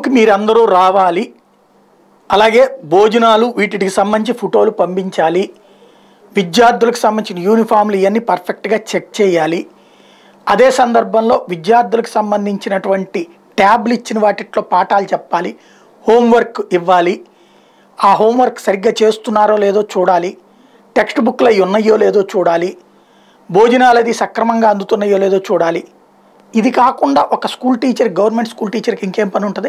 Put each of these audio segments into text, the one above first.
స్కూలుకి మీరందరూ రావాలి అలాగే భోజనాలు వీటికి సంబంధించి ఫోటోలు పంపించాలి విద్యార్థులకు సంబంధించిన యూనిఫామ్లు ఇవన్నీ పర్ఫెక్ట్గా చెక్ చేయాలి అదే సందర్భంలో విద్యార్థులకు సంబంధించినటువంటి ట్యాబ్లు ఇచ్చిన వాటిట్లో పాఠాలు చెప్పాలి హోంవర్క్ ఇవ్వాలి ఆ హోంవర్క్ సరిగ్గా చేస్తున్నారో లేదో చూడాలి టెక్స్ట్ బుక్లు అవి ఉన్నాయో లేదో చూడాలి భోజనాలు అది సక్రమంగా అందుతున్నాయో లేదో చూడాలి ఇది కాకుండా ఒక స్కూల్ టీచర్ గవర్నమెంట్ స్కూల్ టీచర్కి ఇంకేం పని ఉంటుంది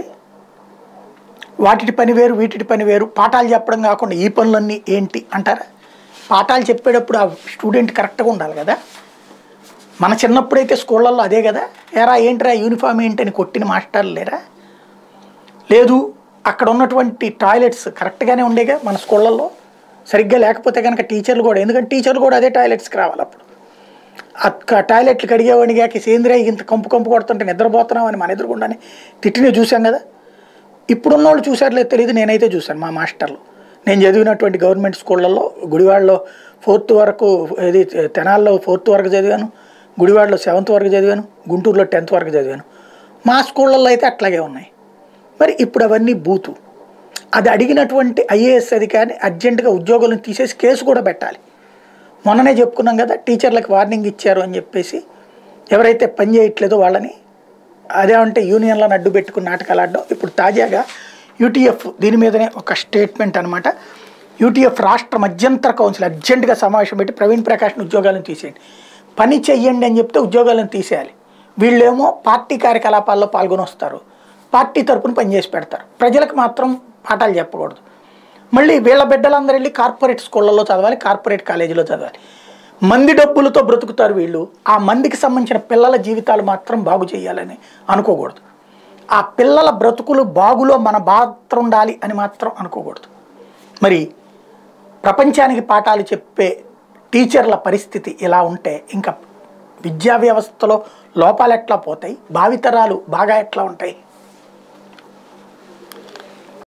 వాటి పని వేరు వీటి పని వేరు పాఠాలు చెప్పడం కాకుండా ఈ పనులన్నీ ఏంటి అంటారా పాఠాలు చెప్పేటప్పుడు ఆ స్టూడెంట్ కరెక్ట్గా ఉండాలి కదా మన చిన్నప్పుడైతే స్కూళ్ళల్లో అదే కదా ఏరా ఏంట్రా యూనిఫామ్ ఏంటని కొట్టిన మాస్టర్లు లేరా లేదు అక్కడ ఉన్నటువంటి టాయిలెట్స్ కరెక్ట్గానే ఉండేగా మన స్కూళ్ళల్లో సరిగ్గా లేకపోతే కనుక టీచర్లు కూడా ఎందుకంటే టీచర్లు కూడా అదే టాయిలెట్స్కి రావాలి అప్పుడు అక్క టాయిలెట్లు కడిగేవాడిగాకి సేంద్రియ ఇంత కంపు కంపు కొడుతుంటే నిద్రపోతున్నామని మన ఎదురుగుండానే తిట్టినే చూసాం కదా ఇప్పుడున్న వాళ్ళు చూసారులేదు తెలియదు నేనైతే చూశాను మా మాస్టర్లు నేను చదివినటువంటి గవర్నమెంట్ స్కూళ్ళల్లో గుడివాడలో ఫోర్త్ వరకు ఇది తెనాల్లో ఫోర్త్ వరకు చదివాను గుడివాడలో సెవెంత్ వరకు చదివాను గుంటూరులో టెన్త్ వరకు చదివాను మా స్కూళ్ళల్లో అయితే అట్లాగే ఉన్నాయి మరి ఇప్పుడు అవన్నీ బూతు అది అడిగినటువంటి ఐఏఎస్ అధికారిని అర్జెంటుగా ఉద్యోగులను తీసేసి కేసు కూడా పెట్టాలి మొన్ననే చెప్పుకున్నాం కదా టీచర్లకు వార్నింగ్ ఇచ్చారు అని చెప్పేసి ఎవరైతే పని చేయట్లేదో వాళ్ళని అదేమంటే యూనియన్లను అడ్డు పెట్టుకుని నాటకాలు ఆడడం ఇప్పుడు తాజాగా యూటీఎఫ్ దీని మీదనే ఒక స్టేట్మెంట్ అనమాట యూటీఎఫ్ రాష్ట్ర మధ్యంతర కౌన్సిల్ అర్జెంటుగా సమావేశం పెట్టి ప్రవీణ్ ప్రకాష్ని ఉద్యోగాలను తీసేయండి పని చెయ్యండి అని చెప్తే ఉద్యోగాలను తీసేయాలి వీళ్ళేమో పార్టీ కార్యకలాపాల్లో పాల్గొని వస్తారు పార్టీ తరపున పనిచేసి పెడతారు ప్రజలకు మాత్రం పాఠాలు చెప్పకూడదు మళ్ళీ వీళ్ళ బిడ్డలందరూ వెళ్ళి కార్పొరేట్ స్కూళ్ళల్లో చదవాలి కార్పొరేట్ కాలేజీలో చదవాలి మంది డబ్బులతో బ్రతుకుతారు వీళ్ళు ఆ మందికి సంబంధించిన పిల్లల జీవితాలు మాత్రం బాగు చేయాలని అనుకోకూడదు ఆ పిల్లల బ్రతుకులు బాగులో మన పాత్ర ఉండాలి అని మాత్రం అనుకోకూడదు మరి ప్రపంచానికి పాఠాలు చెప్పే టీచర్ల పరిస్థితి ఇలా ఉంటే ఇంకా విద్యా వ్యవస్థలో లోపాలు ఎట్లా పోతాయి భావితరాలు బాగా ఎట్లా ఉంటాయి